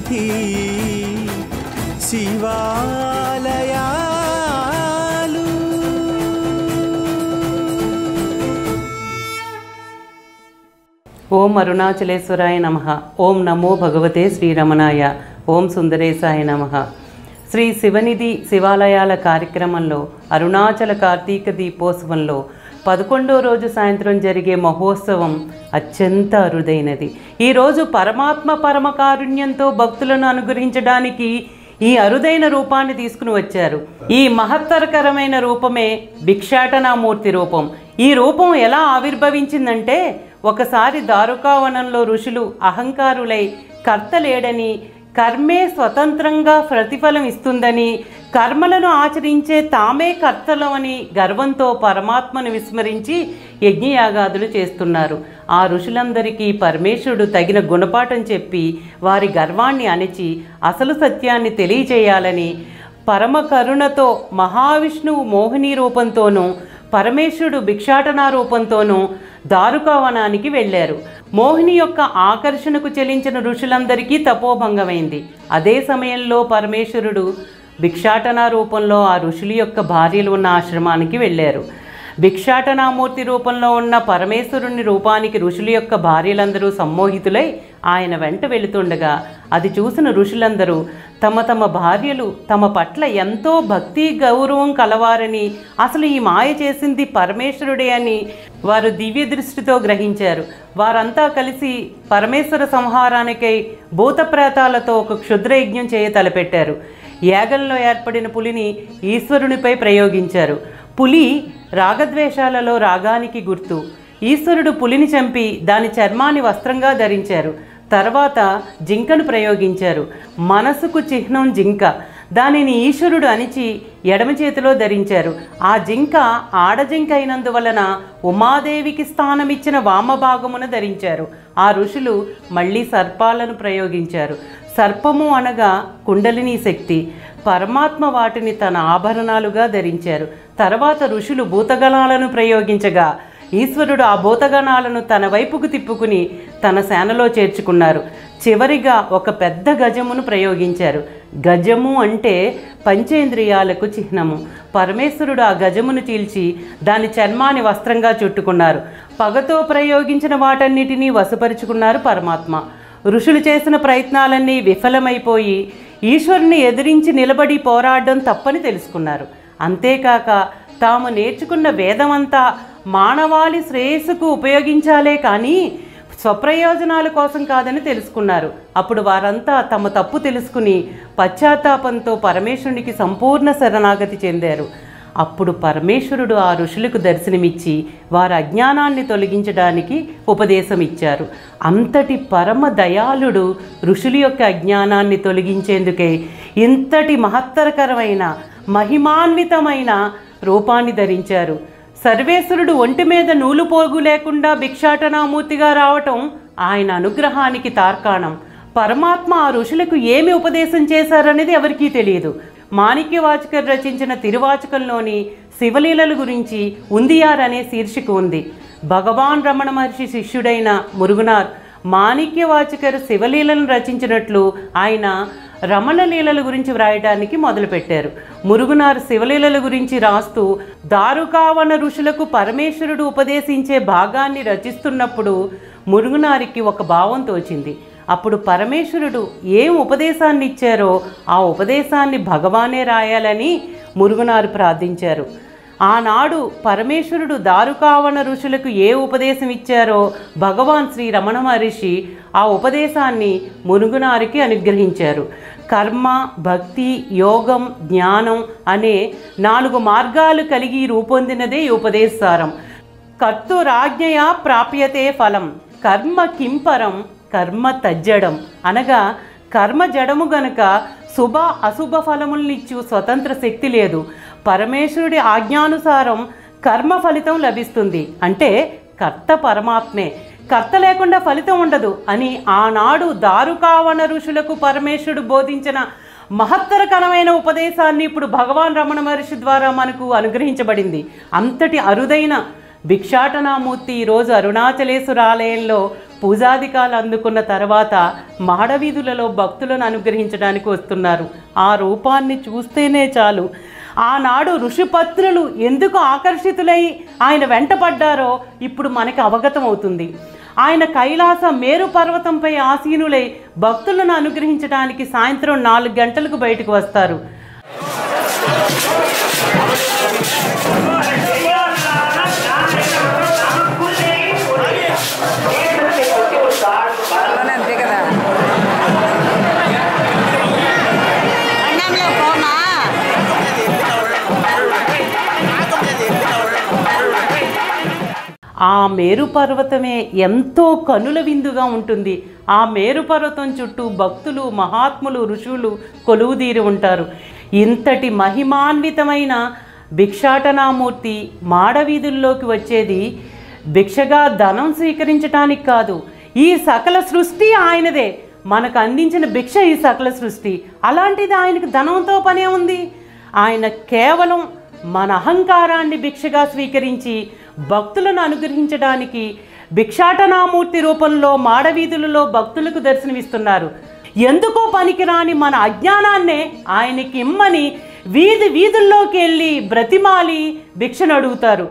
సన్నిధి శివాలయాలు ఓం అరుణాచలేశ్వరాయ నమ ఓం నమో భగవతే శ్రీరమణాయ ఓం సుందరేశాయ నమ శ్రీ శివనిధి శివాలయాల కార్యక్రమంలో అరుణాచల కార్తీక దీపోత్సవంలో పదకొండో రోజు సాయంత్రం జరిగే మహోత్సవం అత్యంత అరుదైనది ఈరోజు పరమాత్మ పరమ కారుణ్యంతో భక్తులను అనుగ్రహించడానికి ఈ అరుదైన రూపాన్ని తీసుకుని వచ్చారు ఈ మహత్తరకరమైన రూపమే భిక్షాటనామూర్తి రూపం ఈ రూపం ఎలా ఆవిర్భవించిందంటే ఒకసారి దారుకావనంలో ఋషులు అహంకారులై కర్త లేడని కర్మే స్వతంత్రంగా ప్రతిఫలం ఇస్తుందని కర్మలను ఆచరించే తామే కర్తలమని గర్వంతో పరమాత్మను విస్మరించి యజ్ఞయాగాదులు చేస్తున్నారు ఆ ఋషులందరికీ పరమేశ్వరుడు తగిన గుణపాఠం చెప్పి వారి గర్వాన్ని అణిచి అసలు సత్యాన్ని తెలియచేయాలని పరమ కరుణతో మహావిష్ణువు మోహిని రూపంతోనూ పరమేశ్వరుడు భిక్షాటన రూపంతోనూ దారుకావనానికి వెళ్ళారు మోహిని యొక్క ఆకర్షణకు చెలించిన ఋషులందరికీ తపోభంగమైంది అదే సమయంలో పరమేశ్వరుడు భిక్షాటన రూపంలో ఆ ఋషుల యొక్క భార్యలు ఉన్న ఆశ్రమానికి వెళ్ళారు భిక్షాటనామూర్తి రూపంలో ఉన్న పరమేశ్వరుని రూపానికి ఋషుల యొక్క భార్యలందరూ సమ్మోహితులై ఆయన వెంట వెళుతుండగా అది చూసిన ఋషులందరూ తమ తమ భార్యలు తమ పట్ల ఎంతో భక్తి గౌరవం కలవారని అసలు ఈ మాయ చేసింది పరమేశ్వరుడే అని వారు దివ్య దృష్టితో గ్రహించారు వారంతా కలిసి పరమేశ్వర సంహారానికై భూతప్రేతాలతో ఒక క్షుద్రయజ్ఞం చేయ తలపెట్టారు యాగంలో ఏర్పడిన పులిని ఈశ్వరునిపై ప్రయోగించారు పులి రాగద్వేషాలలో రాగానికి గుర్తు ఈశ్వరుడు పులిని చంపి దాని చర్మాన్ని వస్త్రంగా ధరించారు తర్వాత జింకను ప్రయోగించారు మనసుకు చిహ్నం జింక దానిని ఈశ్వరుడు అణిచి ఎడమ చేతిలో ధరించారు ఆ జింక ఆడజింక అయినందువలన ఉమాదేవికి స్థానమిచ్చిన వామభాగమున ధరించారు ఆ ఋషులు మళ్ళీ సర్పాలను ప్రయోగించారు సర్పము అనగా కుండలిని శక్తి పరమాత్మ వాటిని తన ఆభరణాలుగా ధరించారు తర్వాత ఋషులు భూతగణాలను ప్రయోగించగా ఈశ్వరుడు ఆ భూతగణాలను తన వైపుకు తిప్పుకుని తన సేనలో చేర్చుకున్నారు చివరిగా ఒక పెద్ద గజమును ప్రయోగించారు గజము అంటే పంచేంద్రియాలకు చిహ్నము పరమేశ్వరుడు ఆ గజమును చీల్చి దాని చర్మాన్ని వస్త్రంగా చుట్టుకున్నారు పగతో ప్రయోగించిన వాటన్నిటినీ వశపరుచుకున్నారు పరమాత్మ ఋషులు చేసిన ప్రయత్నాలన్నీ విఫలమైపోయి ఈశ్వరుని ఎదిరించి నిలబడి పోరాడడం తప్పని తెలుసుకున్నారు అంతేకాక తాము నేర్చుకున్న వేదమంతా మానవాళి శ్రేయస్సుకు ఉపయోగించాలే కానీ స్వప్రయోజనాల కోసం కాదని తెలుసుకున్నారు అప్పుడు వారంతా తమ తప్పు తెలుసుకుని పశ్చాత్తాపంతో పరమేశ్వరునికి సంపూర్ణ శరణాగతి చెందారు అప్పుడు పరమేశ్వరుడు ఆ ఋషులకు దర్శనమిచ్చి వారి అజ్ఞానాన్ని తొలగించడానికి ఉపదేశం ఇచ్చారు అంతటి పరమ దయాళుడు ఋషుల యొక్క అజ్ఞానాన్ని తొలగించేందుకే ఇంతటి మహత్తరకరమైన మహిమాన్వితమైన రూపాన్ని ధరించారు సర్వేశ్వరుడు ఒంటి మీద నూలు పోగు లేకుండా భిక్షాటనామూర్తిగా రావటం ఆయన అనుగ్రహానికి తార్కాణం పరమాత్మ ఆ ఋషులకు ఏమి ఉపదేశం చేశారనేది ఎవరికీ తెలియదు మాణిక్యవాచకర్ రచించిన తిరువాచకంలోని శివలీలల గురించి ఉందియార్ అనే శీర్షిక ఉంది భగవాన్ రమణ మహర్షి శిష్యుడైన మురుగునార్ మాణిక్యవాచకర్ శివలీలను రచించినట్లు ఆయన రమణ లీలల గురించి వ్రాయడానికి మొదలుపెట్టారు మురుగునారు శివలీలల గురించి రాస్తూ దారుకావన ఋషులకు పరమేశ్వరుడు ఉపదేశించే భాగాన్ని రచిస్తున్నప్పుడు మురుగునారికి ఒక భావం తోచింది అప్పుడు పరమేశ్వరుడు ఏం ఉపదేశాన్ని ఇచ్చారో ఆ ఉపదేశాన్ని భగవానే రాయాలని మురుగునారు ప్రార్థించారు ఆనాడు పరమేశ్వరుడు దారుకావన ఋషులకు ఏ ఉపదేశం ఇచ్చారో భగవాన్ శ్రీ రమణ మహర్షి ఆ ఉపదేశాన్ని మురుగునారికి అనుగ్రహించారు కర్మ భక్తి యోగం జ్ఞానం అనే నాలుగు మార్గాలు కలిగి రూపొందినదే ఈ ఉపదేశారం కర్తురాజ్ఞయ ప్రాప్యతే ఫలం కర్మ కింపరం కర్మ తజ్జడం అనగా కర్మ జడము గనుక శుభ అశుభ ఫలములనిచ్చు స్వతంత్ర శక్తి లేదు పరమేశ్వరుడి ఆజ్ఞానుసారం కర్మ ఫలితం లభిస్తుంది అంటే కర్త పరమాత్మే కర్త లేకుండా ఫలితం ఉండదు అని ఆనాడు దారుకావన ఋషులకు పరమేశ్వరుడు బోధించిన మహత్తరకరమైన ఉపదేశాన్ని ఇప్పుడు భగవాన్ రమణ మహర్షి ద్వారా మనకు అనుగ్రహించబడింది అంతటి అరుదైన భిక్షాటనామూర్తి ఈరోజు అరుణాచలేశ్వర ఆలయంలో పూజాధికాలు అందుకున్న తర్వాత మాడవీధులలో భక్తులను అనుగ్రహించడానికి వస్తున్నారు ఆ రూపాన్ని చూస్తేనే చాలు ఆనాడు ఋషిపత్రులు ఎందుకు ఆకర్షితులై ఆయన వెంటపడ్డారో ఇప్పుడు మనకి అవగతం అవుతుంది ఆయన కైలాస మేరు పర్వతంపై ఆసీనులై భక్తులను అనుగ్రహించడానికి సాయంత్రం నాలుగు గంటలకు బయటకు వస్తారు అలానే అంతే కదా అన్నంలో పోమా ఆ మేరు పర్వతమే ఎంతో కనుల విందుగా ఉంటుంది ఆ మేరు పర్వతం చుట్టూ భక్తులు మహాత్ములు ఋషులు కొలువుదీరి ఉంటారు ఇంతటి మహిమాన్వితమైన భిక్షాటనామూర్తి మాడవీధుల్లోకి వచ్చేది భిక్షగా ధనం స్వీకరించటానికి కాదు ఈ సకల సృష్టి ఆయనదే మనకు అందించిన భిక్ష ఈ సకల సృష్టి అలాంటిది ఆయనకు ధనంతో పనే ఉంది ఆయన కేవలం మన అహంకారాన్ని భిక్షగా స్వీకరించి భక్తులను అనుగ్రహించడానికి భిక్షాటనామూర్తి రూపంలో మాడవీధులలో భక్తులకు దర్శనమిస్తున్నారు ఎందుకో పనికిరాని మన అజ్ఞానాన్నే ఆయనకి ఇమ్మని వీధి వీధుల్లోకి వెళ్ళి బ్రతిమాలి భిక్షను అడుగుతారు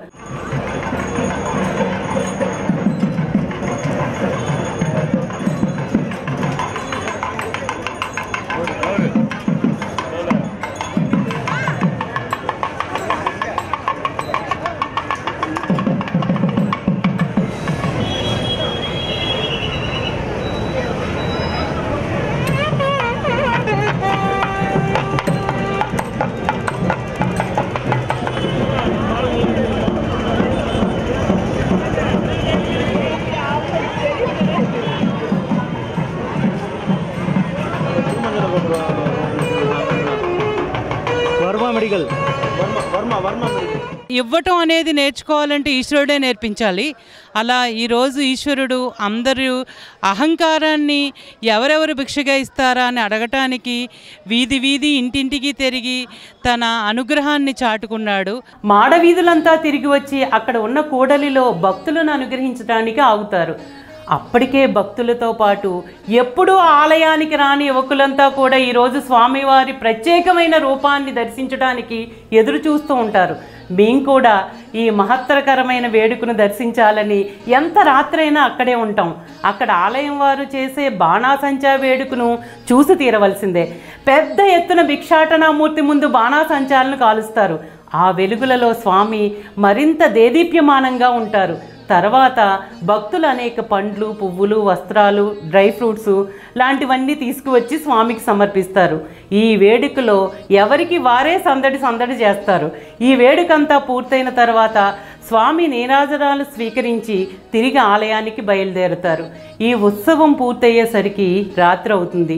వర్మ మెడికల్ వర్మ వర్మ వర్మ మెడికల్ ఇవ్వటం అనేది నేర్చుకోవాలంటే ఈశ్వరుడే నేర్పించాలి అలా ఈరోజు ఈశ్వరుడు అందరూ అహంకారాన్ని ఎవరెవరు భిక్షగా ఇస్తారా అని అడగటానికి వీధి వీధి ఇంటింటికి తిరిగి తన అనుగ్రహాన్ని చాటుకున్నాడు మాడవీధులంతా తిరిగి వచ్చి అక్కడ ఉన్న కూడలిలో భక్తులను అనుగ్రహించడానికి ఆగుతారు అప్పటికే భక్తులతో పాటు ఎప్పుడూ ఆలయానికి రాని యువకులంతా కూడా ఈరోజు స్వామివారి ప్రత్యేకమైన రూపాన్ని దర్శించడానికి ఎదురు చూస్తూ ఉంటారు మేము కూడా ఈ మహత్తరకరమైన వేడుకను దర్శించాలని ఎంత రాత్రైనా అక్కడే ఉంటాం అక్కడ ఆలయం వారు చేసే బాణాసంచా వేడుకను చూసి తీరవలసిందే పెద్ద ఎత్తున భిక్షాటనామూర్తి ముందు బాణాసంచాలను కాలుస్తారు ఆ వెలుగులలో స్వామి మరింత దేదీప్యమానంగా ఉంటారు తర్వాత భక్తులు అనేక పండ్లు పువ్వులు వస్త్రాలు డ్రై ఫ్రూట్స్ లాంటివన్నీ తీసుకువచ్చి స్వామికి సమర్పిస్తారు ఈ వేడుకలో ఎవరికి వారే సందడి సందడి చేస్తారు ఈ వేడుకంతా పూర్తయిన తర్వాత స్వామి నీరాజనాలు స్వీకరించి తిరిగి ఆలయానికి బయలుదేరుతారు ఈ ఉత్సవం పూర్తయ్యేసరికి రాత్రి అవుతుంది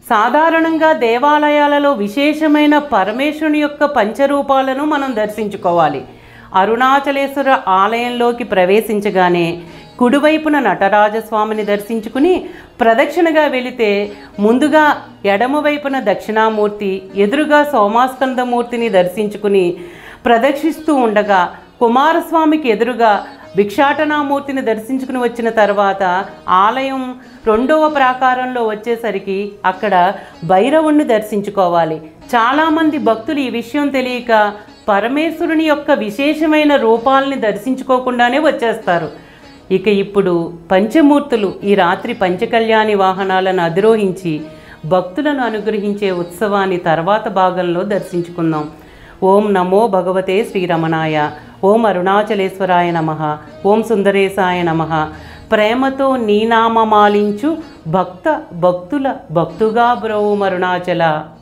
సాధారణంగా దేవాలయాలలో విశేషమైన పరమేశ్వరుని యొక్క పంచరూపాలను మనం దర్శించుకోవాలి అరుణాచలేశ్వర ఆలయంలోకి ప్రవేశించగానే కుడివైపున నటరాజస్వామిని దర్శించుకుని ప్రదక్షిణగా వెళితే ముందుగా ఎడమవైపున దక్షిణామూర్తి ఎదురుగా సోమాస్కందమూర్తిని దర్శించుకుని ప్రదక్షిస్తూ ఉండగా కుమారస్వామికి ఎదురుగా భిక్షాటనామూర్తిని దర్శించుకుని వచ్చిన తర్వాత ఆలయం రెండవ ప్రాకారంలో వచ్చేసరికి అక్కడ భైరవుణ్ణి దర్శించుకోవాలి చాలామంది భక్తులు ఈ విషయం తెలియక పరమేశ్వరుని యొక్క విశేషమైన రూపాలని దర్శించుకోకుండానే వచ్చేస్తారు ఇక ఇప్పుడు పంచమూర్తులు ఈ రాత్రి పంచకళ్యాణి వాహనాలను అధిరోహించి భక్తులను అనుగ్రహించే ఉత్సవాన్ని తర్వాత భాగంలో దర్శించుకుందాం ఓం నమో భగవతే శ్రీరమణాయ ఓం అరుణాచలేశ్వరాయ నమ ఓం సుందరేశాయ నమ ప్రేమతో నీ నామమాలించు భక్త భక్తుల భక్తుగా బ్రోవు అరుణాచల